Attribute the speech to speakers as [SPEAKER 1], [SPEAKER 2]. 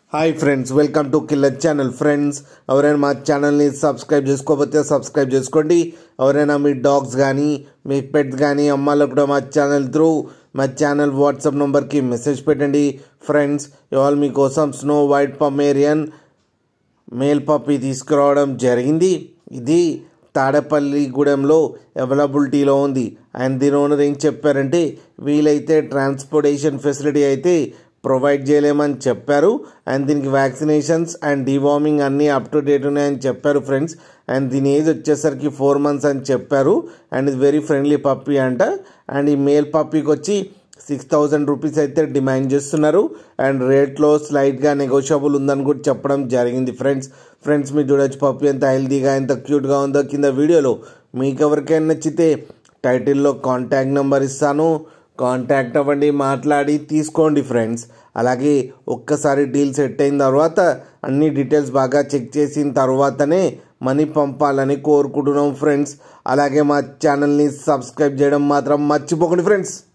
[SPEAKER 1] hi friends welcome to killer channel friends ఎవరైనా మా ఛానల్ని సబ్స్క్రైబ్ చేసుకోకపోతే సబ్స్క్రైబ్ చేసుకోండి ఎవరైనా మీ డాగ్స్ కానీ మీ పెట్స్ కానీ అమ్మాయిలకు కూడా మా ఛానల్ త్రూ మా ఛానల్ వాట్సాప్ నెంబర్కి మెసేజ్ పెట్టండి ఫ్రెండ్స్ ఇవాళ మీకోసం snow white Pomeranian male puppy తీసుకురావడం జరిగింది ఇది తాడేపల్లిగూడెంలో అవైలబిలిటీలో ఉంది అండ్ దీని ఓనర్ ఏం చెప్పారంటే వీలైతే ట్రాన్స్పోర్టేషన్ ఫెసిలిటీ అయితే ప్రొవైడ్ చేయలేమని చెప్పారు అండ్ దీనికి వ్యాక్సినేషన్స్ అండ్ డివార్మింగ్ అన్నీ అప్ టు డేట్ ఉన్నాయని చెప్పారు ఫ్రెండ్స్ అండ్ దీని ఏజ్ వచ్చేసరికి ఫోర్ మంత్స్ అని చెప్పారు అండ్ ఇది వెరీ ఫ్రెండ్లీ పప్పీ అంట అండ్ ఈ మేల్ పప్పీకి వచ్చి సిక్స్ థౌజండ్ రూపీస్ అయితే డిమాండ్ చేస్తున్నారు అండ్ రేట్లో స్లైట్గా నెగోషియబుల్ ఉందని కూడా చెప్పడం జరిగింది ఫ్రెండ్స్ ఫ్రెండ్స్ మీరు చూడొచ్చు పప్పి ఎంత హెల్తీగా ఎంత క్యూట్గా ఉందో కింద వీడియోలో మీకు ఎవరికైనా నచ్చితే టైటిల్లో కాంటాక్ట్ నెంబర్ ఇస్తాను కాంటాక్ట్ అవ్వండి మాట్లాడి తీసుకోండి ఫ్రెండ్స్ అలాగే ఒక్కసారి డీల్ సెట్ అయిన తర్వాత అన్ని డీటెయిల్స్ బాగా చెక్ చేసిన తర్వాతనే మనీ పంపాలని కోరుకుంటున్నాం ఫ్రెండ్స్ అలాగే మా ఛానల్ని సబ్స్క్రైబ్ చేయడం మాత్రం మర్చిపోకండి ఫ్రెండ్స్